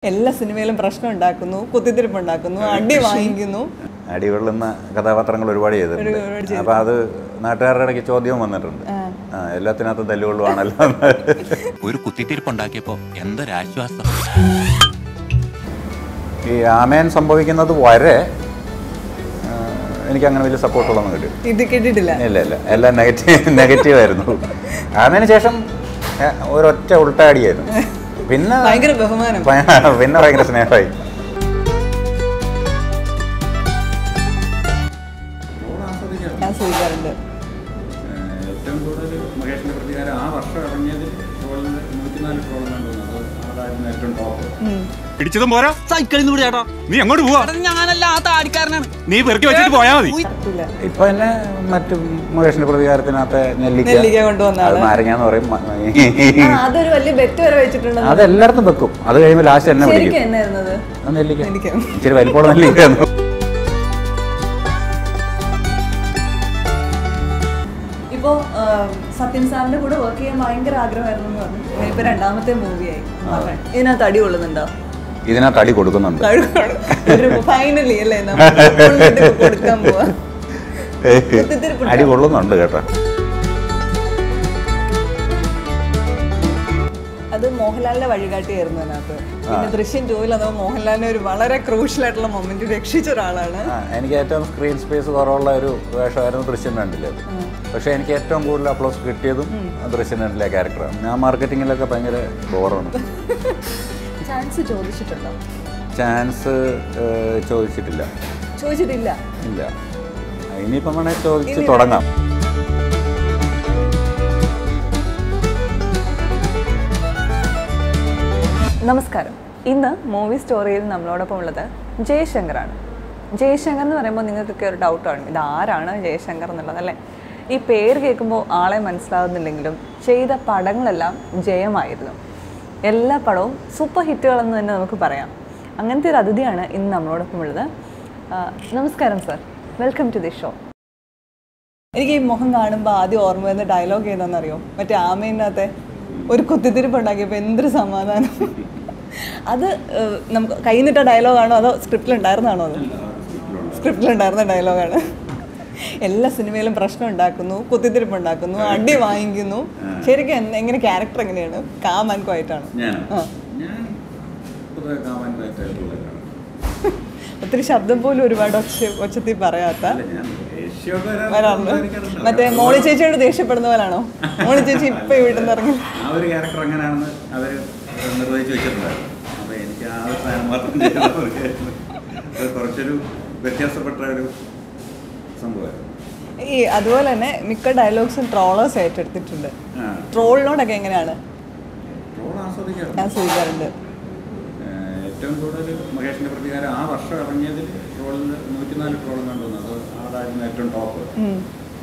എല്ലാ സിനിമയിലും പ്രശ്നം ഉണ്ടാക്കുന്നു കുത്തിത്തിരിപ്പ് ഉണ്ടാക്കുന്നു അടി വാങ്ങിക്കുന്നു അടികൊള്ളുന്ന കഥാപാത്രങ്ങൾ ഒരുപാട് ചെയ്തിട്ടുണ്ട് അപ്പോൾ അത് നാട്ടുകാരുടെ ഇടയ്ക്ക് ചോദ്യവും വന്നിട്ടുണ്ട് ആ എല്ലാത്തിനകത്തും തല്ലുകൊള്ളുവാണല്ലോ എന്ന്. ഒരു കുത്തിത്തിരിപ്പുണ്ടാക്കിയപ്പോ എന്തൊരാശ്വാസം ഈ ആമയൻ സംഭവിക്കുന്നത് വരെ ആ, എനിക്ക് അങ്ങനെ വലിയ സപ്പോർട്ടുള്ളൊന്നും കിട്ടി ഇത് കേട്ടിട്ടില്ല ഇല്ല ഇല്ല എല്ലാം നെഗറ്റീവ് നെഗറ്റീവ് ആയിരുന്നു അതിന് ശേഷം ഏ, ഒരൊറ്റ ഉൾട്ടാടിയായിരുന്നു പിന്നെ ഭയങ്കര ബഹുമാനം ഭയ- പിന്നെ ഭയങ്കര സ്നേഹമായി ഞാൻ സ്വീകാറുണ്ട് ഏറ്റവും കൂടുതൽ മഹേഷിന്റെ പ്രതികാരം ആ വർഷം ഇറങ്ങിയതിൽ ട്രോളിന് നൂറ്റിനാല് ട്രോൾ കണ്ടുവന്നത് അതായിരുന്നു ഏറ്റവും ടോപ്പ് പിടിച്ചതും പോരാ സൈക്കിളിൽ നിന്ന് ചേട്ടാ നീ അങ്ങോട്ട് പോവാ ഞാനല്ല ആ താടിക്കാരനാണ് നീ പെറുക്കി വെച്ചിട്ട് പോയാ മതി ഇല്ല ഇപ്പൊ എന്നെ മറ്റു മഹേഷിന്റെ പ്രതികാരത്തിനകത്തെ നെല്ലിക്ക നെല്ലിക്ക കൊണ്ടുവന്ന അത് ആള്. നാരങ്ങാന്ന് പറയും മ- ആ, അതൊരു വലിയ ബെറ്റ് വരെ വെച്ചിട്ടുണ്ടെന്ന് അത് എല്ലായിടത്തും വെക്കും അത് കഴിയുമ്പോൾ ലാസ്റ്റ് എന്നെ ശരിക്കും വിളിക്കും എന്നായിരുന്നത് അത് നെല്ലിക്ക നെല്ലിക്ക. ഇച്ചിരി വലിപ്പമുള്ള നെല്ലിക്കായിരുന്നു ഇപ്പോ ആ, സത്യൻ സാറിന്റെ കൂടെ വർക്ക് ചെയ്യാൻ ഭയങ്കര ആഗ്രഹമായിരുന്നു എന്ന് പറഞ്ഞു ഇപ്പൊ രണ്ടാമത്തെ മൂവിയായി ഇതിനകത്ത് അടി കൊള്ളുന്നുണ്ടോ ഇതിനകത്ത് അടി കൊടുക്കുന്നുണ്ട് ഫൈനലി അല്ലേ നമ്മൾ കൊണ്ടിട്ട് കൊടുക്കാൻ പോവാ കുത്തിത്തിരിപ്പുണ്ടോ? അടി കൊള്ളുന്നുണ്ട് കേട്ടോ അത് മോഹൻലാലിന്റെ വഴികാട്ടിയായിരുന്നു അതിനകത്ത് പിന്നെ ദൃശ്യം ടൂവിൽ അത് മോഹൻലാലിനെ ഒരു വളരെ ക്രൂഷ്യൽ ആയിട്ടുള്ള മൊമെന്റ് രക്ഷിച്ച ഒരാളാണ് ആ, എനിക്ക് ഏറ്റവും സ്ക്രീൻ സ്പേസ് കുറവുള്ള ഒരു വേഷമായിരുന്നു ദൃശ്യം രണ്ടില് പക്ഷേ എനിക്ക് ഏറ്റവും കൂടുതൽ അപ്ലോസ് കിട്ടിയതും ദൃശ്യം രണ്ടിലെ ക്യാരക്ടറാണ് ഞാൻ മാർക്കറ്റിങ്ങിലൊക്കെ ഭയങ്കര ബോറാണ് ചാൻസ് ചോദിച്ചിട്ടുണ്ടോ ചാൻസ് ഏഹ്, ചോദിച്ചിട്ടില്ല ചോദിച്ചിട്ടില്ല ഇല്ല ഇനിയിപ്പം വേണേൽ ചോദിച്ച് ഇനി തുടങ്ങാം നമസ്കാരം ഇന്ന് മൂവി സ്റ്റോറിയിൽ നമ്മളോടൊപ്പം ഉള്ളത് ജയശങ്കറാണ് ജയശങ്കർ എന്ന് പറയുമ്പോൾ നിങ്ങൾക്കൊക്കെ ഒരു ഡൗട്ടാണ് ഇത് ആരാണ് ജയശങ്കർ എന്നുള്ളത് അല്ലേ ഈ പേര് കേൾക്കുമ്പോൾ ആളെ മനസ്സിലാവുന്നില്ലെങ്കിലും ചെയ്ത പടങ്ങളെല്ലാം ജയമായിരുന്നു എല്ലാ പടവും സൂപ്പർ ഹിറ്റുകളെന്ന് തന്നെ നമുക്ക് പറയാം അങ്ങനത്തെ ഒരു അതിഥിയാണ് ഇന്ന് നമ്മളോടൊപ്പം ഉള്ളത് ആ, നമസ്കാരം sir welcome to the show എനിക്ക് ഈ മുഖം കാണുമ്പോൾ ആദ്യം ഓർമ്മ വരുന്ന ഡയലോഗ് ഏതാണെന്നറിയോ മറ്റേ ആമേനകത്തെ ഒരു കുത്തിത്തിരിപ്പ് ഉണ്ടാക്കിയപ്പോൾ എന്തൊരു സമാധാനം അത് ഏഹ്, നമുക്ക് കൈ നിട്ട ഡയലോഗാണോ അതോ സ്ക്രിപ്റ്റിൽ ഉണ്ടായിരുന്നാണോ അത് സ്ക്രിപ്റ്റിൽ ഉണ്ടായിരുന്ന ഡയലോഗാണ് എല്ലാ സിനിമയിലും പ്രശ്നം ഉണ്ടാക്കുന്നു കുത്തിത്തിരിപ്പ് ഉണ്ടാക്കുന്നു അടി വാങ്ങിക്കുന്നു ശരിക്കും എന്ത്- എങ്ങനെ ക്യാരക്ടർ എങ്ങനെയാണ് കാം ആൻഡ് ക്വയറ്റാണ് ഞാൻ ആ. ഞാൻ പൊതുവെ കാമൻ ആയിട്ടുള്ളതാണ് ഒത്തിരി ശബ്ദം പോലും ഒരുപാട് ഒച്ച ഒച്ചത്തിൽ പറയാത്ത അല്ല ഞാൻ ദേഷ്യമൊക്കെ വരാൻ വരാറുണ്ട് എനിക്കറിയില്ല. മറ്റേ മോളി ചേച്ചിയോട് ദേഷ്യപ്പെടുന്ന പോലാണോ മോളി ചേച്ചി ഇപ്പൊ വീട്ടിൽ നിന്ന് ഇറങ്ങി ആ ഒരു ക്യാരക്ടർ എങ്ങനെയാണെന്ന് അവർ നിർവഹിച്ച് വെച്ചിട്ടുണ്ടായിരുന്നു അപ്പോൾ എനിക്ക് ആ ഒരു സാധനം മാത്രം ചെയ്താൽ മതിയായിരുന്നു. അത് കുറച്ചൊരു വ്യത്യാസപ്പെട്ട ഒരു സംഭവമായിരുന്നു ഈ അതുപോലെ തന്നെ മിക്ക ഡയലോഗ്സും ട്രോളേഴ്സ് ഏറ്റെടുത്തിട്ടുണ്ട് ആ ട്രോളിനോടൊക്കെ എങ്ങനെയാണ് ട്രോൾ ആസ്വദിക്കാറുണ്ട് ഞാൻ സ്വീകാറുണ്ട് ഏഹ് ഏറ്റവും കൂടുതൽ മഹേഷിന്റെ പ്രതികാരം ആ വർഷം ഇറങ്ങിയതിൽ ട്രോളിൽ നൂറ്റിനാല് ട്രോൾ കണ്ടുവന്നത് അത് അതായിരുന്നു ഏറ്റവും ടോപ്പ് ഉം.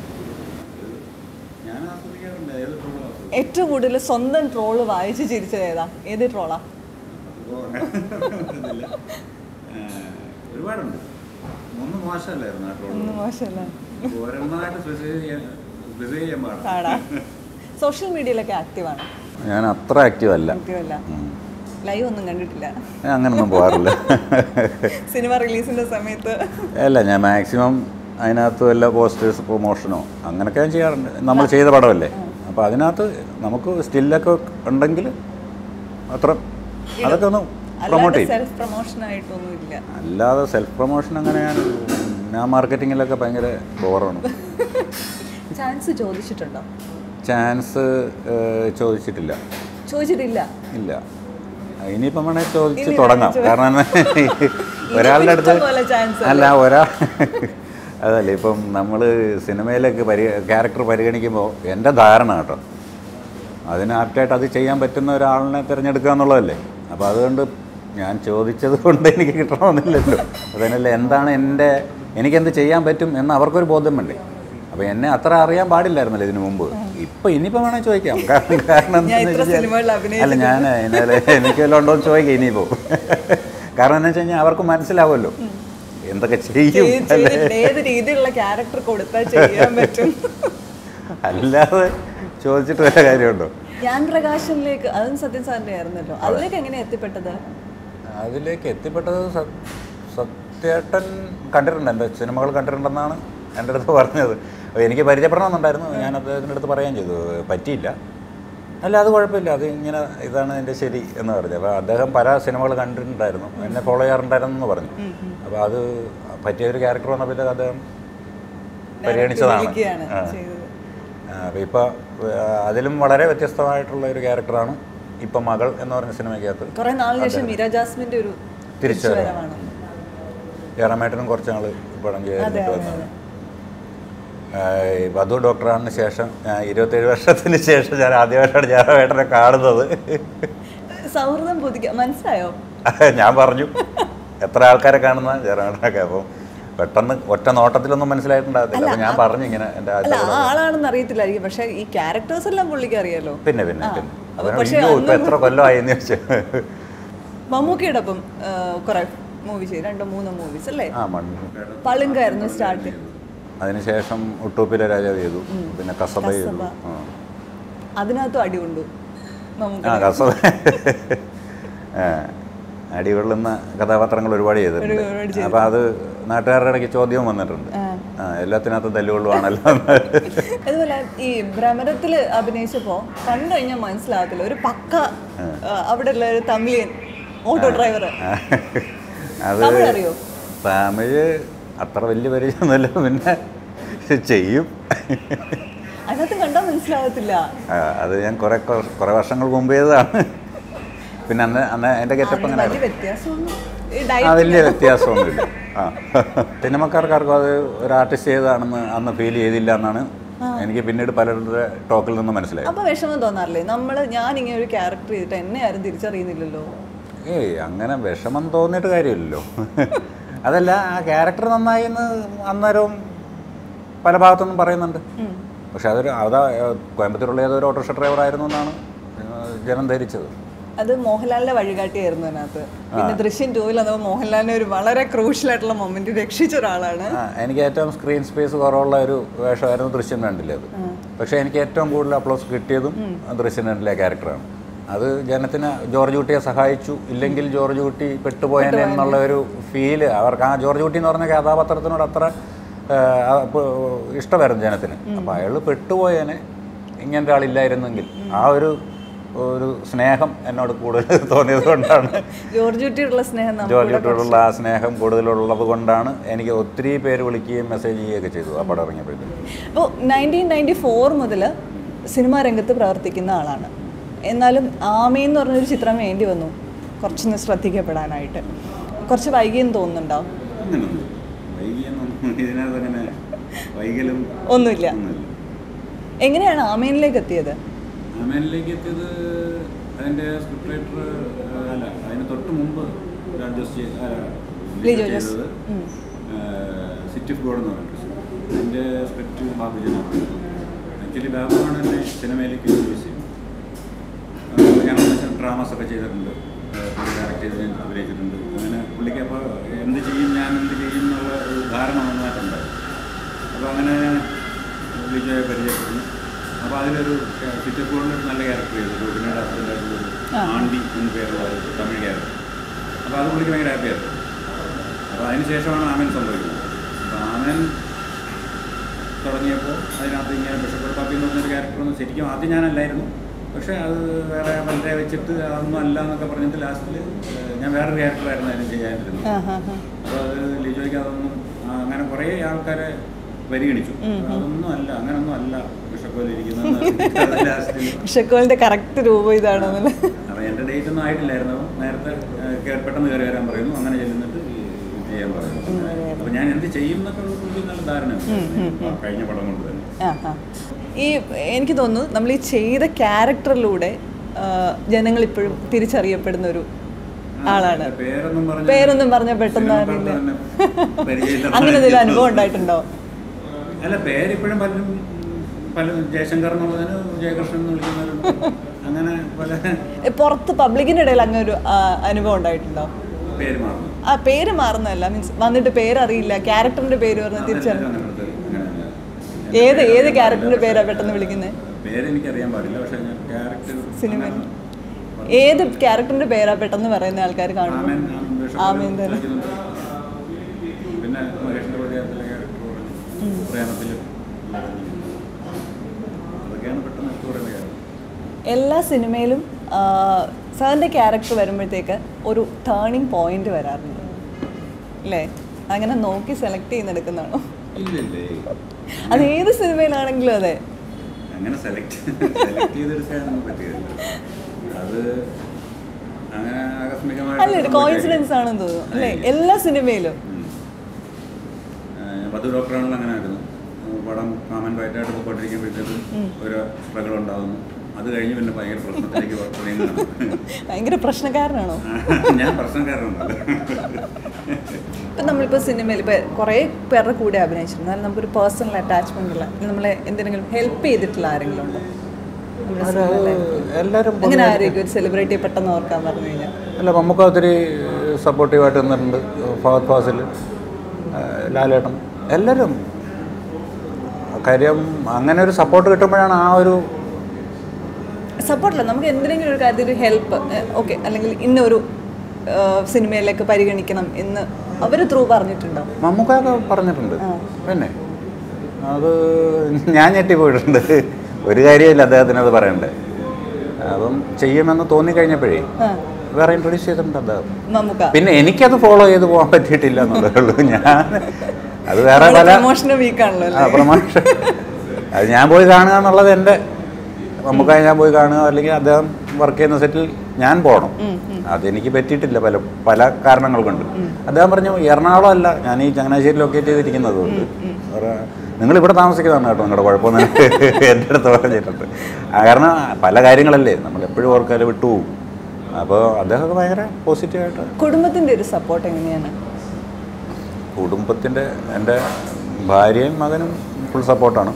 ഞാൻ ആസ്വദിക്കാറുണ്ട് ഏത് ട്രോൾ ആസ്വദിക്കും ഏറ്റവും കൂടുതൽ സ്വന്തം ട്രോള് വായിച്ച് ചിരിച്ചത് ഏതാ ഏത് ട്രോളാ അതിപ്പോ അങ്ങനെ ഏഹ് ഒരുപാടുണ്ട് ഒന്നും മോശമല്ലായിരുന്നു ആ ട്രോൾ ഒന്നും മോശമല്ല ഒരെണ്ണമായിട്ട് സ്പെസിഫൈ ചെയ്യാൻ സ്പെസിഫൈ ചെയ്യാൻ പാടില്ല പാടാ സോഷ്യൽ മീഡിയയിലൊക്കെ ആക്റ്റീവാണ് ഞാൻ അത്ര ആക്റ്റീവ് അല്ല ആക്റ്റീവല്ല ലൈവ് ഒന്നും കണ്ടിട്ടില്ല ഞാൻ അങ്ങനൊന്നും പോകാറില്ല സിനിമ റിലീസിന്റെ സമയത്ത് അല്ല ഞാൻ മാക്സിമം അതിനകത്ത് വല്ല പോസ്റ്റേഴ്സ് പ്രൊമോഷനോ അങ്ങനെയൊക്കെ ഞാൻ ചെയ്യാറുണ്ട് നമ്മൾ ചെയ്ത പടമല്ലേ അപ്പോൾ അതിനകത്ത് നമുക്ക് സ്റ്റില്ലൊക്കെ ഉണ്ടെങ്കിൽ അത്ര അതൊക്കെ ഒന്ന് പ്രൊമോട്ട് അല്ലാതെ ചെയ്യും സെൽഫ് പ്രൊമോഷൻ ആയിട്ടൊന്നും ഇല്ല അല്ലാതെ സെൽഫ് പ്രൊമോഷൻ അങ്ങനെ ഞാൻ ഞാൻ മാർക്കറ്റിങ്ങിലൊക്കെ ഭയങ്കര ബോറാണ് ചാൻസ് ചോദിച്ചിട്ടുണ്ടോ ചാൻസ് ചോദിച്ചിട്ടില്ല ചോദിച്ചിട്ടില്ല ഇല്ല ഇനിയിപ്പം വേണേൽ ചോദിച്ച് ഇനി തുടങ്ങാം വേണേ കാരണം ഒരാളുടെ അടുത്ത് ഇഷ്ടം പോലെ chance അല്ല ഒരാ അതല്ല ഇപ്പം നമ്മൾ സിനിമയിലേക്ക് പരി ക്യാരക്ടർ പരിഗണിക്കുമ്പോൾ എൻ്റെ ധാരണ കേട്ടോ അതിന് ആപ്റ്റായിട്ട് അത് ചെയ്യാൻ പറ്റുന്ന ഒരാളിനെ തിരഞ്ഞെടുക്കുക എന്നുള്ളതല്ലേ അപ്പോൾ അതുകൊണ്ട് ഞാൻ ചോദിച്ചത് കൊണ്ട് എനിക്ക് കിട്ടണമെന്നില്ലല്ലോ അതിനല്ല എന്താണ് എൻ്റെ എനിക്കെന്ത് ചെയ്യാൻ പറ്റും എന്ന് അവർക്കൊരു ബോധ്യം വേണ്ടേ അപ്പോൾ എന്നെ അത്ര അറിയാൻ പാടില്ലായിരുന്നല്ലോ ഇതിനു മുമ്പ് ഇപ്പം ഇനിയിപ്പോൾ വേണേൽ ചോദിക്കാം കാരണം കാരണം ഞാൻ എന്താണെന്ന് ഇത്ര വെച്ചാൽ- സിനിമകളിൽ അല്ല ഞാൻ എന്നാല് എനിക്ക് വല്ലതും ഉണ്ടോ എന്ന് ചോദിക്കാം ഇനിയിപ്പോൾ കാരണം എന്താ വെച്ച് കഴിഞ്ഞാൽ അവർക്ക് മനസ്സിലാവുമല്ലോ എന്തൊക്കെ ചെയ്യും ചെയ്ത് അല്ലേ ചെയ്തിട്ട് ഏത് രീതിയിലുള്ള ക്യാരക്ടർ കൊടുത്താൽ ചെയ്യാൻ പറ്റും അല്ലാതെ ചോദിച്ചിട്ട് വല്ല കാര്യമുണ്ടോ ഞാൻ പ്രകാശനിലേക്ക് അതും സത്യൻ സാറിന്റെ ആയിരുന്നല്ലോ അതിലേക്ക് എങ്ങനെ എത്തിപ്പെട്ടത് അതിലേക്ക് എത്തിപ്പെട്ടത് സ- സത്യേട്ടൻ കണ്ടിട്ടുണ്ട് എൻ്റെ സിനിമകൾ കണ്ടിട്ടുണ്ടെന്നാണ് എൻ്റെ അടുത്ത് പറഞ്ഞത് അപ്പോൾ എനിക്ക് പരിചയപ്പെടണമെന്നുണ്ടായിരുന്നു ഞാൻ അദ്ദേഹത്തിൻ്റെ അടുത്ത് പറയുകയും ചെയ്തു പറ്റിയില്ല അല്ല അത് കുഴപ്പമില്ല അത് ഇങ്ങനെ ഇതാണ് എൻ്റെ ശരി എന്ന് പറഞ്ഞു അപ്പോൾ അദ്ദേഹം പല സിനിമകൾ കണ്ടിട്ടുണ്ടായിരുന്നു എന്നെ ഫോളോ ചെയ്യാറുണ്ടായിരുന്നു എന്ന് പറഞ്ഞു അപ്പോൾ അത് പറ്റിയ ഒരു ക്യാരക്ടർ വന്നപ്പോൾ അദ്ദേഹം പരിഗണിച്ചതാണ് വിളിക്കുകയാണ് ആ. ചെയ്തത് അപ്പോൾ ഇപ്പോൾ അതിലും വളരെ വ്യത്യസ്തമായിട്ടുള്ള ഒരു ക്യാരക്ടറാണ് ഇപ്പം മകൾ എന്ന് പറഞ്ഞ സിനിമയ്ക്കകത്ത് കുറെ നാളിന് ശേഷം മീര ജാസ്മിന്റെ ഒരു തിരിച്ചുവരവ്. തിരിച്ചുവരവാണ് ജയറാമേട്ടനും കുറച്ച് നാൾ പടം അതെ, ചെയ്തിട്ട് അതെ, വന്നതാണ് വധു ഡോക്ടറാണ് ശേഷം ഞാൻ ഇരുപത്തേഴ് വർഷത്തിന് ശേഷം ഞാൻ ആദ്യമായിട്ടാണ് ജയറാമേട്ടനെ കാണുന്നത് സൗഹൃദം പുതുക്കുക മനസ്സിലായോ ഞാൻ പറഞ്ഞു എത്ര ആൾക്കാരെ കാണുന്ന ജയറാമേട്ടനൊക്കെ അപ്പം പെട്ടെന്ന് ഒറ്റ നോട്ടത്തിലൊന്നും മനസ്സിലായിട്ടുണ്ടാകത്തില്ല അപ്പം ഞാൻ പറഞ്ഞു ഇങ്ങനെ എൻ്റെ അല്ല ആദ്യത്തെ ആ ആളാണെന്ന് അറിയത്തില്ലായിരിക്കും പക്ഷെ ഈ ക്യാരക്ടേഴ്സ് എല്ലാം പുള്ളിക്ക് അറിയാലോ പിന്നെ പിന്നെ ആ. പിന്നെ അപ്പൊ അപ്പോൾ പക്ഷേ അയ്യോ ഇപ്പം അന്ന് എത്ര കൊല്ലമായി എന്ന് ചോദിച്ചു മമ്മൂക്കയുടെ ഒപ്പം കുറെ മൂവി ചെയ്തു രണ്ടോ മൂന്നോ മൂവീസ് അല്ലേ ആ മണ്ണ് പളുങ്കായിരുന്നു സ്റ്റാർട്ട് അതിനുശേഷം ഉട്ടൂപ്പിലെ രാജാവ് ചെയ്തു പിന്നെ കസബ ചെയ്തു കസബ. ആ. അതിനകത്തും അടിയുണ്ടു മമ്മൂക്ക ആ കസബ ആ, അടികൊള്ളുന്ന കഥാപാത്രങ്ങൾ ഒരുപാട് ഒരുപാട് ചെയ്തിട്ടുണ്ട് ചെയ്തു. അപ്പോൾ അത് നാട്ടുകാരുടെ ഇടയ്ക്ക് ചോദ്യവും വന്നിട്ടുണ്ട് ആ. ആ എല്ലാത്തിനകത്തും തല്ലുകൊള്ളുവാണല്ലോ അതുപോലെ ഈ ഭ്രമരത്തിൽ അഭിനയിച്ചപ്പോ കണ്ടു കഴിഞ്ഞാൽ മനസ്സിലാകത്തില്ല ഒരു പക്ക അവിടെ ഉള്ള ഒരു തമിഴൻ ഓട്ടോ ഡ്രൈവർ അത് തമിഴ് അറിയോ? തമിഴ് അത്ര വലിയ പരിചയമൊന്നുമില്ല പിന്നെ ചെയ്യും അതിനകത്ത് കണ്ടാൽ മനസ്സിലാകത്തില്ല ആ, അത് ഞാൻ കുറെ കൊ- കുറെ വർഷങ്ങൾ മുമ്പ് ചെയ്തതാണ് പിന്നെ അന്ന് അന്ന് എൻ്റെ ഗെറ്റപ്പ് അതിന് അങ്ങനെ വലിയ വ്യത്യാസമൊന്നും ഈ ആ diet വലിയ വ്യത്യാസമൊന്നുമില്ല ആ സിനിമക്കാർക്കാർക്കും അത് ഒരു ആർട്ടിസ്റ്റ് ചെയ്തതാണെന്ന് അന്ന് ഫീൽ ചെയ്തില്ല എന്നാണ് എനിക്ക് പിന്നീട് പലരുടെ ടോക്കിൽ നിന്ന് മനസ്സിലായത് അപ്പൊ വിഷമം തോന്നാറില്ലേ നമ്മള് ഞാൻ ഇങ്ങനെ ഒരു ക്യാരക്ടർ ചെയ്തിട്ട് എന്നെ ആരും തിരിച്ചറിയുന്നില്ലല്ലോ ഏയ് അങ്ങനെ വിഷമം തോന്നിയിട്ട് കാര്യമില്ലല്ലോ അതല്ല ആ ക്യാരക്ടർ നന്നായി എന്ന് അന്നേരവും പല ഭാഗത്തുനിന്നും പറയുന്നുണ്ട് പക്ഷെ അതൊരു അതാ ഏഹ്, കോയമ്പത്തൂരുള്ള ഏതൊരു ഓട്ടോറിക്ഷ ഡ്രൈവർ ആയിരുന്നു എന്നാണ് ഏഹ്, ജനം ധരിച്ചത് അത് മോഹൻലാലിന്റെ വഴികാട്ടിയായിരുന്നു അതിനകത്ത് പിന്നെ ദൃശ്യം ടൂവിൽ വന്നപ്പോൾ മോഹൻലാലിനെ ഒരു വളരെ ക്രൂഷ്യൽ ആയിട്ടുള്ള മൊമെന്റ് രക്ഷിച്ച ഒരാളാണ് ആ എനിക്ക് ഏറ്റവും സ്ക്രീൻ സ്പേസ് കുറവുള്ള ഒരു വേഷമായിരുന്നു ദൃശ്യം രണ്ടിലെ അത് പക്ഷേ എനിക്ക് ഏറ്റവും കൂടുതൽ അപ്ലോസ് കിട്ടിയതും ദൃശ്യം രണ്ടിലെ ക്യാരക്ടറാണ് അത് ജനത്തിന് ജോർജ് കുട്ടിയെ സഹായിച്ചു ഇല്ലെങ്കിൽ ജോർജ് കുട്ടി പെട്ടുപോയനെ എന്നുള്ള ഒരു ഫീല് അവർക്ക് ആ ജോർജ് കുട്ടി എന്ന് പറഞ്ഞ കഥാപാത്രത്തിനോട് അത്ര ആ, ആ, പ്- ഇഷ്ടമായിരുന്നു ജനത്തിന് അപ്പോൾ അയാൾ പെട്ടുപോയനെ ഇങ്ങനത്തെ ആളില്ലായിരുന്നെങ്കിൽ ആ ഒരു ഒരു സ്നേഹം എന്നോട് കൂടുതൽ തോന്നിയത് കൊണ്ടാണ് ജോർജ് കുട്ടിയോടുള്ള സ്നേഹം നമുക്ക് ജോലിയോടുള്ള ആ സ്നേഹം കൂടുതലുള്ളത് കൊണ്ടാണ് എനിക്ക് ഒത്തിരി പേര് വിളിക്കുകയും മെസ്സേജ് ചെയ്യുകയൊക്കെ ചെയ്തു ആ പടം ഇറങ്ങിയപ്പോഴത്തേക്കും അപ്പോൾ നയൻറ്റീൻ നയൻറ്റി ഫോർ മുതൽ സിനിമാ രംഗത്ത് പ്രവർത്തിക്കുന്ന ആളാണ് എന്നാലും ആമയെന്ന് പറഞ്ഞൊരു ചിത്രം വേണ്ടി വന്നു കുറച്ചൊന്ന് ശ്രദ്ധിക്കപ്പെടാനായിട്ട് കുറച്ച് വൈകിയെന്ന് തോന്നുന്നുണ്ടോ അങ്ങനൊന്നും വൈകിയൊന്നും ഇതിനകത്ത് അങ്ങനെ വൈകലും ഒന്നുമില്ല ഒന്നുമില്ല എങ്ങനെയാണ് ആമയനിലേക്ക് എത്തിയത് അമേനിലേക്ക് എത്തിയത് അതിൻ്റെ സ്ക്രിപ്റ്റ് റൈറ്റർ അല്ല അതിന് തൊട്ട് മുമ്പ് രാജ് ജോസ് ചെയ്- ആ, ലിജോ ലിജോ ജോസ്. ചെയ്തത് ഉം. സിറ്റി ഓഫ് ഗോഡ് എന്ന് പറഞ്ഞിട്ട് അതിൻ്റെ സ്ക്രിപ്റ്റ് ബാബുജനാണ് ആക്ച്വലി ബാബുവാണ് എന്നെ സിനിമയിലേക്ക് ഇൻട്രൊഡ്യൂസ് ചെയ്യുന്നത് ഞങ്ങൾ ഡ്രാമാസ് ഒക്കെ ചെയ്തിട്ടുണ്ട് ആ, പുള്ളി ഡയറക്റ്റ് ചെയ്ത് ഞാൻ അഭിനയിച്ചിട്ടുണ്ട് അങ്ങനെ പുള്ളിക്ക് അപ്പോൾ എന്ത് ചെയ്യും ഞാൻ എന്ത് ചെയ്യും എന്നുള്ള ഒരു ധാരണ നന്നായിട്ടുണ്ടായി അപ്പോൾ അങ്ങനെ ലിജോയെ പരിചയപ്പെടുന്നു അപ്പോൾ അതിലൊരു സിറ്റി ഓഫ് ഗോഡിൽ ഒരു നല്ല ക്യാരക്ടർ ചെയ്തു റോബിനയുടെ ഹസ്ബൻഡായിട്ടുള്ള ഒരു ആ. ആണ്ടി എന്ന് പേരുള്ള ഒരു തമിഴ് ക്യാരക്ടർ അപ്പോൾ അത് പുള്ളിക്ക് ഭയങ്കര ഹാപ്പിയായിരുന്നു അപ്പോൾ അതിന് ശേഷമാണ് ആമൻ സംഭവിക്കുന്നത് അപ്പോൾ ആമൻ തുടങ്ങിയപ്പോൾ അതിനകത്ത് ഇങ്ങനെ ബിഷപ്പ് പാപ്പി എന്ന് പറഞ്ഞൊരു ക്യാരക്ടറൊന്നും ശരിക്കും ആദ്യം ഞാനല്ലായിരുന്നു പക്ഷേ അത് വേറെ പലരെ വെച്ചിട്ട് അതൊന്നും അല്ല എന്നൊക്കെ പറഞ്ഞിട്ട് ലാസ്റ്റിൽ ഞാൻ വേറൊരു ക്യാരക്ടറായിരുന്നു അതിന് ചെയ്യാനിരുന്നത് ആ ഹാ ഹാ അപ്പോൾ അത് ലിജോയ്ക്ക് അതൊന്നും ആ, അങ്ങനെ കുറേ ആൾക്കാരെ പരിഗണിച്ചു അതൊന്നും അല്ല അങ്ങനൊന്നും അല്ല ബിഷപ്പിലിരിക്കുന്നത് ലാസ്റ്റിൽ ഷെക്കോളിന്റെ കറക്റ്റ് രൂപം ഇതാണെന്നല്ലേ അപ്പോൾ എൻ്റെ ഡേറ്റ് ഒന്നും ആയിട്ടില്ലായിരുന്നു നേരത്തെ ഏഹ്, കേ- പെട്ടെന്ന് കയറി വരാൻ പറയുന്നു അങ്ങനെ ചെല്ലുന്നിട്ട് ഈ ഇത് ചെയ്യാൻ പറയുന്നു അപ്പോൾ ഞാൻ എന്ത് ചെയ്യും എന്നൊക്കെ ഉള്ള പുള്ളി നല്ല ധാരണ ഉണ്ട്. ആ, കഴിഞ്ഞ പടം കൊണ്ട് തന്നെ ആ ഹാ ഈ എനിക്ക് തോന്നുന്നു നമ്മൾ ഈ ചെയ്ത ക്യാരക്ടറിലൂടെ ജനങ്ങൾ ഇപ്പോഴും തിരിച്ചറിയപ്പെടുന്ന ഒരു ആളാണ് ആ, പേരൊന്നും പറഞ്ഞ പേരൊന്നും പറഞ്ഞാൽ പെട്ടെന്ന് സിനിമ അറിയില്ല തന്നെ പരിചയമില്ലാത്ത അങ്ങനെ എന്തെങ്കിലും അനുഭവം ഉണ്ടായിട്ടുണ്ടോ അല്ല പേരിപ്പോഴും പലരും പലരും ജയശങ്കർ എന്നുള്ളതിന് ജയകൃഷ്ണൻ എന്ന് വിളിക്കുന്നവരുണ്ട് അങ്ങനെ പല ഏ, പുറത്ത് പബ്ലിക്കിന്റെ ഇടയിൽ അങ്ങനെ ഒരു ആ, അനുഭവം ഉണ്ടായിട്ടുണ്ടോ പേര് മാറുന്നു ആ പേര് മാറുന്നതല്ല മീൻസ് വന്നിട്ട് പേരറിയില്ല ക്യാരക്ടറിന്റെ പേര് പറഞ്ഞ് തിരിച്ചറിയും അങ്ങനത്തെ അങ്ങനെ ഏത് ഏത് ക്യാരക്ടറിന്റെ പേരാ പെട്ടെന്ന് വിളിക്കുന്നത് പേര് എനിക്കറിയാൻ പാടില്ല പക്ഷെ ഞാൻ ക്യാരക്ടർ സിനിമ ഏത് ക്യാരക്ടറിന്റെ പേരാ പെട്ടെന്ന് പറയുന്ന ആൾക്കാർ കാണുന്നു ആമേൻ ആമേൻ വേഷം ആമേൻ തന്നെ. കളിക്കുന്നുണ്ട്. പിന്നെ മഹേഷിന്റെ പതിയാത്തിലെ ക്യാരക്ടർ പറഞ്ഞു പ്രേമത്തിൽ അതൊക്കെയാണ് പെട്ടെന്ന് എടുത്തു പറയുന്ന കാര്യം എല്ലാ സിനിമയിലും സാറിൻ്റെ ക്യാരക്ടർ വരുമ്പോഴത്തേക്ക് ഒരു ടേണിംഗ് പോയിന്റ് വരാറുണ്ട് അല്ലേ അങ്ങനെ നോക്കി സെലക്ട് ചെയ്യുന്നെടുക്കുന്നതാണോ ഇല്ലല്ലേ അത് ഏത് സിനിമയിലാണെങ്കിലും അതെ അങ്ങനെ സെലക്ട് സെലക്ട് ചെയ്തെടുക്കാനൊന്നും പറ്റിയതല്ല അത് അങ്ങനെ ആകസ്മികമായിട്ട് അല്ല ഒരു കോയിൻസിഡൻസ് ആണെന്ന് തോന്നുന്നു അല്ലേ എല്ലാ സിനിമയിലും മധു ഡോക്ടറാണെന്ന് അങ്ങനെ ആയിരുന്നു ഉം, പടം കാമൻ ഫൈറ്റായിട്ട് പോയിക്കൊണ്ടിരിക്കുമ്പോഴത്തേക്ക് ഒരു സ്ട്രഗിൾ ഉണ്ടാകുന്നു അത് കഴിഞ്ഞ് പിന്നെ ഭയങ്കര പ്രശ്നത്തിലേക്ക് നീങ്ങുകയാണ് ഭയങ്കര പ്രശ്നക്കാരനാണോ ഞാൻ പ്രശ്നക്കാരനൊന്നുമല്ല ഇപ്പം നമ്മളിപ്പോൾ സിനിമയിൽ ഇപ്പോൾ കുറേ പേരുടെ കൂടെ അഭിനയിച്ചിട്ടുണ്ട് എന്നാലും നമുക്കൊരു പേഴ്സണൽ അറ്റാച്ച്മെന്റ് ഉള്ള ഇല്ലെങ്കിൽ നമ്മളെ എന്തെങ്കിലും ഹെൽപ്പ് ചെയ്തിട്ടുള്ള ആരെങ്കിലും ഉണ്ടോ നമ്മുടെ cinema life ൽ? എല്ലാവരും അങ്ങനെ ആരെയൊക്കെ ഒരു സെലിബ്രിറ്റി പെട്ടെന്ന് ഓർക്കാൻ പറഞ്ഞു കഴിഞ്ഞാൽ അല്ല നമുക്ക് ഒത്തിരി സപ്പോർട്ടീവായിട്ട് നിന്നിട്ടുണ്ട് ഫഹദ് ഫാസിൽ ലാലേട്ടൻ എല്ലാവരും കാര്യം അങ്ങനെ ഒരു സപ്പോർട്ട് കിട്ടുമ്പോഴാണ് ആ ഒരു സപ്പോർട്ടില്ല നമുക്ക് എന്തെങ്കിലും ഒരു കാര്യത്തിൽ ഒരു ഹെൽപ്പ് ഓക്കെ അല്ലെങ്കിൽ ഇന്ന ഒരു സിനിമയിലേക്ക് പരിഗണിക്കണം എന്ന് അവർ ത്രൂ പറഞ്ഞിട്ടുണ്ടോ മമ്മൂക്കൊക്കെ പറഞ്ഞിട്ടുണ്ട് പിന്നെ അത് ഞാൻ ഞെട്ടിപ്പോയിട്ടുണ്ട് ഒരു കാര്യമില്ല അദ്ദേഹത്തിന് അത് പറയണ്ടേ അപ്പം ചെയ്യുമെന്ന് തോന്നിക്കഴിഞ്ഞപ്പോഴേ ആ വേറെ ഇൻട്രൊഡ്യൂസ് ചെയ്തിട്ടുണ്ട് അദ്ദേഹം നമുക്ക് പിന്നെ എനിക്കത് ഫോളോ ചെയ്ത് പോകാൻ പറ്റിയിട്ടില്ല എന്നുള്ളതേ ഉള്ളൂ ഞാൻ അത് വേറെ പല പ്രൊമോഷന് വീക്കാണല്ലോ ആ അല്ലേ പ്രമോഷൻ അത് ഞാൻ പോയി കാണുക എന്നുള്ളത് എൻ്റെ നമുക്കായി ഞാൻ പോയി കാണുക അല്ലെങ്കിൽ അദ്ദേഹം വർക്ക് ചെയ്യുന്ന സെറ്റിൽ ഞാൻ പോകണം അതെനിക്ക് പറ്റിയിട്ടില്ല പല പല കാരണങ്ങൾ കൊണ്ട് അദ്ദേഹം പറഞ്ഞു എറണാകുളം അല്ല ഞാൻ ഈ ചങ്ങനാശ്ശേരി ലൊക്കേറ്റ് ചെയ്തിരിക്കുന്നത് കൊണ്ട് നിങ്ങൾ ഇവിടെ താമസിക്കുന്നതാണ് കേട്ടോ നിങ്ങളുടെ കുഴപ്പമൊന്നും എൻ്റെ അടുത്ത് പറഞ്ഞിട്ടുണ്ട് ആ, കാരണം പല കാര്യങ്ങളല്ലേ നമ്മൾ എപ്പോഴും ഓർക്കാതെ വിട്ടുപോകും അപ്പോൾ അദ്ദേഹമൊക്കെ ഭയങ്കര പോസിറ്റീവായിട്ട് കുടുംബത്തിന്റെ ഒരു സപ്പോർട്ട് എങ്ങനെയാണ് കുടുംബത്തിൻ്റെ എൻ്റെ ഭാര്യയും മകനും ഫുൾ സപ്പോർട്ടാണ്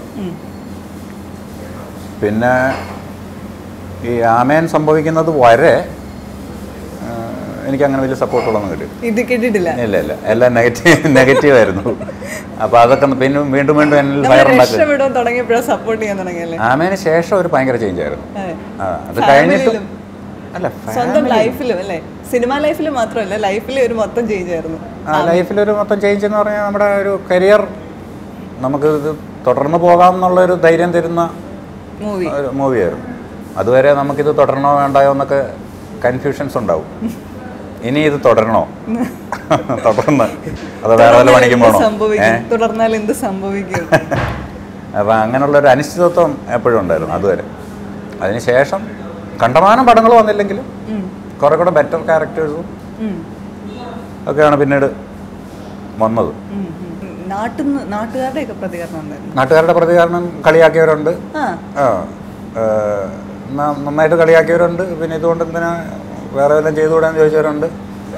പിന്നെ ഈ ആമയൻ സംഭവിക്കുന്നത് വരെ ആ, എനിക്ക് അങ്ങനെ വലിയ സപ്പോർട്ടുള്ളൊന്നും കിട്ടി ഇത് കേട്ടിട്ടില്ല ഇല്ല ഇല്ല എല്ലാം നെഗറ്റീവ് നെഗറ്റീവ് ആയിരുന്നു അപ്പോൾ അതൊക്കെ ഒന്ന് പിന്നെ വീണ്ടും വീണ്ടും എന്നിൽ നമ്മൾ ഫയർ ഉണ്ടാക്കുക രക്ഷപ്പെടാൻ തുടങ്ങിയപ്പോഴാണ് സപ്പോർട്ട് ചെയ്യാൻ തുടങ്ങിയല്ലേ ആമേന് ശേഷം ഒരു ഭയങ്കര ചേഞ്ച് ആയിരുന്നു അതെ. ആ, അത് കഴിഞ്ഞിട്ടും ഫാമിലിയിലും. അല്ല സ്വന്തം ലൈഫിലും അല്ലേ സിനിമ ലൈഫിൽ മാത്രമല്ല ലൈഫിൽ ഒരു മൊത്തം ചേഞ്ച് ആയിരുന്നു ആ ലൈഫിലൊരു മൊത്തം ചേഞ്ച് എന്ന് പറഞ്ഞാൽ നമ്മുടെ ഒരു കരിയർ നമുക്ക് ഇത് തുടർന്ന് പോകാം എന്നുള്ളൊരു ധൈര്യം തരുന്ന മൂവി ഒരു മൂവിയായിരുന്നു അതുവരെ നമുക്കിത് തുടരണോ വേണ്ടായോ എന്നൊക്കെ കൺഫ്യൂഷൻസ് ഉണ്ടാവും ഇനി ഇത് തുടരണോ തുടർന്ന് അത് വേറെ വല്ല പണിക്കും പോകണോ ഏ സംഭവിക്കും തുടർന്നാൽ എന്ത് സംഭവിക്കും അപ്പം അങ്ങനെയുള്ള ഒരു അനിശ്ചിതത്വം എപ്പോഴും ഉണ്ടായിരുന്നു അതുവരെ അതിനുശേഷം കണ്ടമാനം പടങ്ങൾ വന്നില്ലെങ്കിലും കുറെ കൂടെ ബെറ്റർ ക്യാരക്ടേഴ്സും ഉം. ഒക്കെയാണ് പിന്നീട് വന്നത് ഉം, ഉം. നാട്ടിൽ നിന്ന് നാട്ടുകാരുടെ ഒക്കെ പ്രതികരണം ഉണ്ടായിരുന്നു നാട്ടുകാരുടെ പ്രതികരണം കളിയാക്കിയവരുണ്ട് ആ ആ ഏഹ്, ന- നന്നായിട്ട് കളിയാക്കിയവരുണ്ട് പിന്നെ ഇതുകൊണ്ട് എന്തിനാ വേറെ വല്ലതും ചെയ്തുകൂടാന്ന് ചോദിച്ചവരുണ്ട്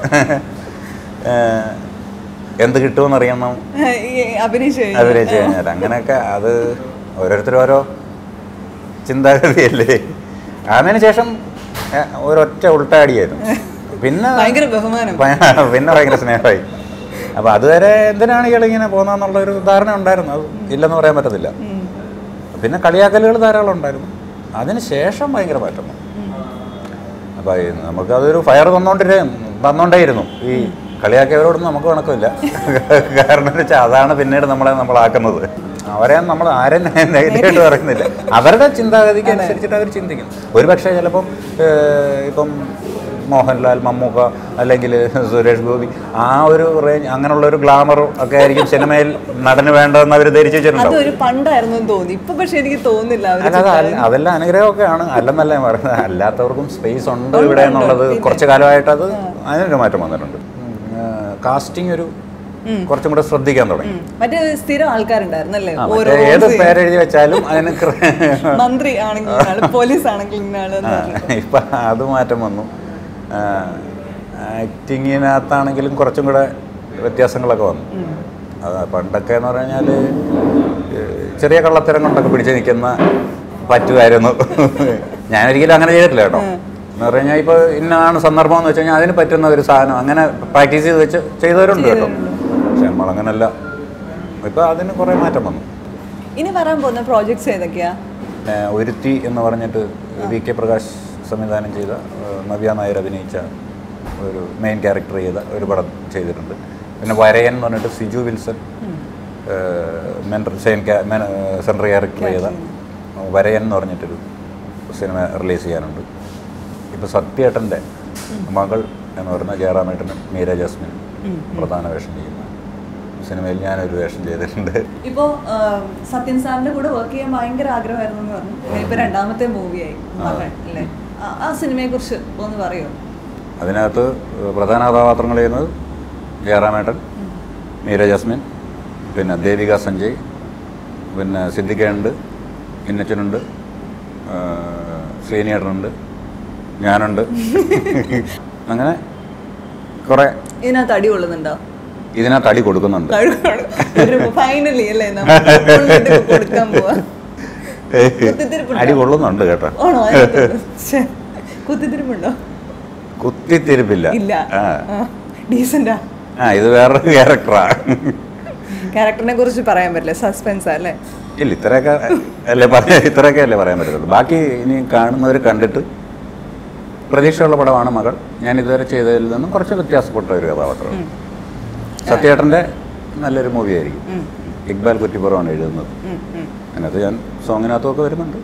ഏഹ്, എന്ത് കിട്ടുമെന്ന് അറിയണം ഈ അഭിനയിച്ചു കഴിഞ്ഞു. അഭിനയിച്ചു കഴിഞ്ഞാൽ അങ്ങനെയൊക്കെ അത് ഓരോരുത്തരും ഓരോ ചിന്താഗതിയല്ലേ അതിന് ശേഷം ഏഹ്, ഒരൊറ്റ ഉൾട്ടാടിയായിരുന്നു പിന്നെ ഭയങ്കര ബഹുമാനം ഭയ- പിന്നെ ഭയങ്കര സ്നേഹമായി അപ്പോൾ അതുവരെ എന്തിനാണ് ഇയാളിങ്ങനെ പോകുന്നതെന്നുള്ളൊരു ധാരണ ഉണ്ടായിരുന്നു അത് ഇല്ലെന്ന് പറയാൻ പറ്റത്തില്ല ഉം. പിന്നെ കളിയാക്കലുകൾ ധാരാളം ഉണ്ടായിരുന്നു അതിന് ശേഷം ഭയങ്കര മാറ്റം വന്നു അപ്പോൾ നമുക്കതൊരു ഫയർ തന്നോണ്ടിരേ തന്നോണ്ടേയിരുന്നു ഈ കളിയാക്കിയവരോടൊന്നും നമുക്ക് കണക്കില്ല കാരണം എന്ന് വെച്ചാൽ അതാണ് പിന്നീട് നമ്മളെ നമ്മളാക്കുന്നത് അവരെ നമ്മൾ ആരും നെഗറ്റീവായിട്ട് പറയുന്നില്ല അവരുടെ ചിന്താഗതിക്ക് അനുസരിച്ചിട്ട് അവർ ചിന്തിക്കും ഒരു പക്ഷേ ചിലപ്പം ഏഹ്, ഇപ്പം മോഹൻലാൽ മമ്മൂക്ക അല്ലെങ്കിൽ സുരേഷ് ഗോപി ആ ഒരു റേഞ്ച് അങ്ങനെയുള്ള ഒരു ഗ്ലാമർ ഒക്കെ ആയിരിക്കും സിനിമയിൽ നടന് വേണ്ടതെന്ന് അവർ ധരിച്ചു വെച്ചിട്ടുണ്ടാവും അതൊരു പണ്ടായിരുന്നു എന്ന് തോന്നി ഇപ്പൊ പക്ഷെ എനിക്ക് തോന്നുന്നില്ല അവര് അല്ല അത് അല്ല- അതെല്ലാം അനുഗ്രഹമൊക്കെയാണ് അല്ലെന്നല്ല ഞാൻ പറയുന്നത് അല്ലാത്തവർക്കും സ്പേസ് ഉണ്ട് ഇവിടെ എന്നുള്ളത് കുറച്ച് കാലമായിട്ട് അത് അതിനൊരു മാറ്റം വന്നിട്ടുണ്ട് കാസ്റ്റിംഗ് ഒരു കുറച്ചും കൂടെ ശ്രദ്ധിക്കാൻ തുടങ്ങി ഉം. മറ്റേ സ്ഥിരം ആൾക്കാരുണ്ടായിരുന്നല്ലേ ആ, ഓരോ മറ്റേ ഏത് scene. പേരെഴുതി വെച്ചാലും അതിന് മന്ത്രി ആണെങ്കിൽ ഇന്നാള് പോലീസ് ആണെങ്കിൽ ഇന്നാള് എന്ന് പറഞ്ഞിട്ട്. ഇപ്പം അത് മാറ്റം വന്നു ആക്ടിങ്ങിനകത്താണെങ്കിലും കുറച്ചും കൂടെ വ്യത്യാസങ്ങളൊക്കെ വന്നു അത് പണ്ടൊക്കെ എന്ന് പറഞ്ഞാൽ ചെറിയ കള്ളത്തരം കൊണ്ടൊക്കെ പിടിച്ച് നിൽക്കുന്ന പറ്റുമായിരുന്നു ഞാനൊരിക്കലും അങ്ങനെ ചെയ്തിട്ടില്ല കേട്ടോ എന്ന് പറഞ്ഞാൽ ഇപ്പോൾ ഇന്നാണ് സന്ദർഭം എന്ന് വെച്ച് കഴിഞ്ഞാൽ അതിന് പറ്റുന്ന ഒരു സാധനം അങ്ങനെ പ്രാക്ടീസ് ചെയ്ത് വെച്ച് ചെയ്തവരുണ്ട് കേട്ടോ പക്ഷെ നമ്മളങ്ങനല്ല ഇപ്പോൾ അതിന് കുറേ മാറ്റം വന്നു ഇനി വരാൻ പോകുന്ന പ്രോജക്ട്സ് ഏതൊക്കെയാ പിന്നെ ഒരുത്തി എന്ന് പറഞ്ഞിട്ട് വി കെ പ്രകാശ് സംവിധാനം ചെയ്ത ഏഹ്, നവ്യ നായർ അഭിനയിച്ച ഒരു മെയിൻ ക്യാരക്ടർ ചെയ്ത ഒരു പടം ചെയ്തിട്ടുണ്ട് പിന്നെ വരയൻ എന്ന് പറഞ്ഞിട്ട് Siju Wilson mentor same central character ചെയ്ത വരയൻ എന്ന് പറഞ്ഞിട്ടൊരു സിനിമ റിലീസ് ചെയ്യാനുണ്ട് ഇപ്പോൾ സത്യേട്ടൻ്റെ മകൾ എന്ന് പറയുന്ന ജയറാമേട്ടനും മീര ജാസ്മിൻ പ്രധാന വേഷം ചെയ്യുന്ന സിനിമയിൽ ഞാനൊരു വേഷം ചെയ്തിട്ടുണ്ട് ഇപ്പോ സത്യൻ സാറിന്റെ കൂടെ വർക്ക് ചെയ്യാൻ ഭയങ്കര ആഗ്രഹമായിരുന്നു എന്ന് പറഞ്ഞു ഇപ്പൊ രണ്ടാമത്തെ മൂവിയായി മകൻ അല്ലേ ആ- ആ സിനിമയെ കുറിച്ച് ഒന്ന് പറയോ അതിനകത്ത് പ്രധാന കഥാപാത്രങ്ങൾ ചെയ്യുന്നത് ജയറാമേട്ടൻ മീര ജാസ്മിൻ പിന്നെ ദേവിക സഞ്ജയ് പിന്നെ സിദ്ദിഖയുണ്ട് ഇന്നച്ചനുണ്ട് ആ, ശ്രീനിയേട്ടനുണ്ട് ഞാനുണ്ട് അങ്ങനെ കുറേ ഇതിനകത്ത് അടി കൊള്ളുന്നുണ്ടോ ഇതിനകത്ത് അടി കൊടുക്കുന്നുണ്ട് ഫൈനലി അല്ലേ നമ്മൾ ഉള്ളിട്ട് കൊടുക്കാൻ പോവാ കുത്തിത്തിരിപ്പുണ്ടോ? അടി കൊള്ളുന്നുണ്ട് കേട്ടോ ആണോ അതിനകത്ത്? ശ്ശെ. കുത്തിത്തിരിപ്പുണ്ടോ കുത്തിത്തിരിപ്പില്ല ഇല്ല ആ ഡീസന്റാ ആ ഇത് വേറൊരു ക്യാരക്ടറാ ക്യാരക്ടറിനെ കുറിച്ച് പറയാൻ പറ്റില്ല സസ്പെൻസ് അല്ലേ ഇല്ല ഇത്രയൊക്കെ അല്ലേ പറയാ ഇത്രയൊക്കെ അല്ലേ പറയാൻ പറ്റത്തുള്ളൂ ബാക്കി ഇനി കാണുന്നവർ കണ്ടിട്ട് പ്രതീക്ഷയുള്ള പടമാണ് മകൾ ഞാൻ ഇതുവരെ ചെയ്തതിൽ നിന്നും കുറച്ച് വ്യത്യാസപ്പെട്ട ഒരു കഥാപാത്രമാണ് സത്യേട്ടൻ്റെ നല്ലൊരു മൂവി ആയിരിക്കും ഇക്ബാൽ കുറ്റിപ്പുറമാണ് എഴുതുന്നത് ഉം, ഉം. അതിനകത്ത് ഞാൻ സോങ്ങിനകത്തുമൊക്കെ വരുന്നുണ്ട്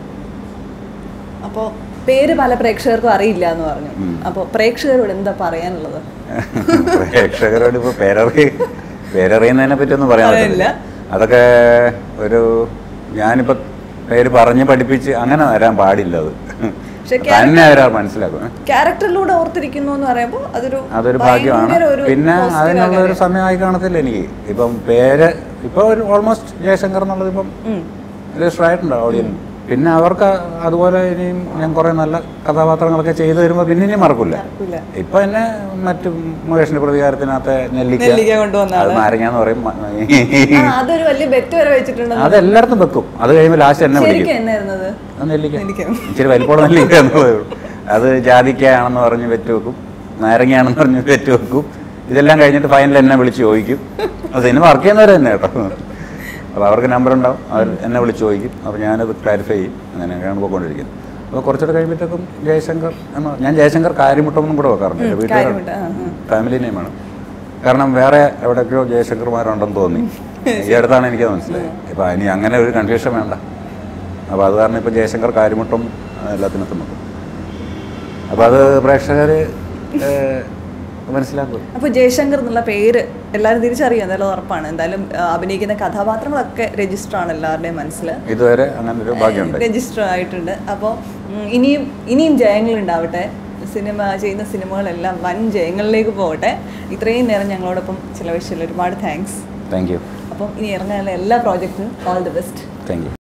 അപ്പോ പേര് പല പ്രേക്ഷകർക്കും അറിയില്ല എന്ന് പറഞ്ഞു ഉം. അപ്പൊ പ്രേക്ഷകരോട് എന്താ പറയാനുള്ളത് പ്രേക്ഷകരോട് ഇപ്പോൾ പേരറി പേരറിയുന്നതിനെ പറ്റി ഒന്നും പറയാൻ പറ്റില്ല അതൊക്കെ ഒരു ഞാനിപ്പോൾ പേര് പറഞ്ഞ് പഠിപ്പിച്ച് അങ്ങനെ വരാൻ പാടില്ല അത് പക്ഷെ തന്നെ അവരാ മനസ്സിലാക്കും ക്യാരക്ടറിലൂടെ ഓർത്തിരിക്കുന്നു എന്ന് പറയുമ്പോൾ അതൊരു അതൊരു ഭാഗ്യമാണ് ഭയങ്കര ഒരു പിന്നെ positive അതിനുള്ള ഒരു കാര്യം. സമയമായി കാണത്തില്ല എനിക്ക് ഇപ്പം പേര് ഇപ്പോൾ ഒരു ഓൾമോസ്റ്റ് ജയശങ്കർ എന്നുള്ളത് ഇപ്പം ഉം. രജിസ്റ്റർ ആയിട്ടുണ്ട് ഓഡിയൻസ് പിന്നെ അവർക്ക് അതുപോലെ ഇനിയും ഞാൻ കുറേ നല്ല കഥാപാത്രങ്ങളൊക്കെ ചെയ്തു വരുമ്പോൾ പിന്നെ ഇനി മറക്കില്ല മറക്കൂല. ഇപ്പൊ എന്നെ മറ്റു മുകേഷിന്റെ പ്രതികാരത്തിനകത്ത് നെല്ലിക്ക നെല്ലിക്ക കൊണ്ടുവന്ന അത് ആള്. നാരങ്ങാന്ന് പറയും ആ, അതൊരു വലിയ ബെറ്റ് വരെ വെച്ചിട്ടുണ്ടെന്ന് അത് എല്ലായിടത്തും വെക്കും അത് കഴിയുമ്പോൾ ലാസ്റ്റ് എന്നെ ശരിക്കും വിളിക്കും എന്നായിരുന്നത് അത് നെല്ലിക്ക നെല്ലിക്ക. ഇച്ചിരി വലിപ്പമുള്ള നെല്ലിക്ക എന്നുള്ളതേ ഉള്ളൂ അത് ജാതിക്കയാണെന്ന് പറഞ്ഞ് വെറ്റ് വെക്കും നാരങ്ങയാണെന്ന് പറഞ്ഞ് വെറ്റ് വെക്കും ഇതെല്ലാം കഴിഞ്ഞിട്ട് ഫൈനൽ എന്നെ വിളിച്ച് ചോദിക്കും അത് സിനിമ വർക്ക് ചെയ്യുന്നവർ തന്നെ കേട്ടോ അപ്പോൾ അവർക്ക് നമ്പർ ഉണ്ടാവും അവർ എന്നെ വിളിച്ച് ചോദിക്കും അപ്പോൾ ഞാനത് ക്ലാരിഫൈ ചെയ്യും അങ്ങനെയൊക്കെയാണ് പോയിക്കൊണ്ടിരിക്കുന്നത് അപ്പോൾ കുറച്ചുകൂടെ കഴിയുമ്പോഴത്തേക്കും ജയശങ്കർ എന്ന ഞാൻ ജയശങ്കർ കാര്യമുട്ടെന്നും കൂടെ വെക്കാറുണ്ട് എൻ്റെ വീട്ടിൽ കാര്യമുട്ട, ആ, ആ. ഫാമിലി നെയിമാണ് കാരണം വേറെ എവിടെയൊക്കെയോ ജയശങ്കർമാരുണ്ടെന്ന് തോന്നി ഈ അടുത്താണ് എനിക്ക് മനസ്സിലായത് ഇപ്പം ഇനി അങ്ങനെ ഒരു കൺഫ്യൂഷൻ വേണ്ട അപ്പോൾ അത് കാരണം ഇപ്പം ജയശങ്കർ കാര്യമുട്ടും എല്ലാത്തിനകത്തും വെക്കും അപ്പോൾ അത് പ്രേക്ഷകർ മനസ്സിലാക്കും അപ്പൊ ജയശങ്കർ എന്നുള്ള പേര് എല്ലാവരും തിരിച്ചറിയും എന്തായാലും ഉറപ്പാണ് എന്തായാലും ആ, അഭിനയിക്കുന്ന കഥാപാത്രങ്ങളൊക്കെ രജിസ്റ്റർ ആണ് എല്ലാവരുടെയും മനസ്സിൽ ഇതുവരെ അങ്ങനെ ഒരു ഭാഗ്യമുണ്ട് രജിസ്റ്റർ ആയിട്ടുണ്ട് അപ്പോൾ ഇനിയും ഇനിയും ജയങ്ങൾ ഉണ്ടാവട്ടെ സിനിമ ചെയ്യുന്ന സിനിമകളെല്ലാം വൻ ജയങ്ങളിലേക്ക് പോകട്ടെ ഇത്രയും നേരം ഞങ്ങളോടൊപ്പം ചിലവഴിച്ചതിൽ ഒരുപാട് താങ്ക്സ് താങ്ക് യു അപ്പം ഇനി ഇറങ്ങാനുള്ള എല്ലാ പ്രോജക്റ്റിനും all the best thank U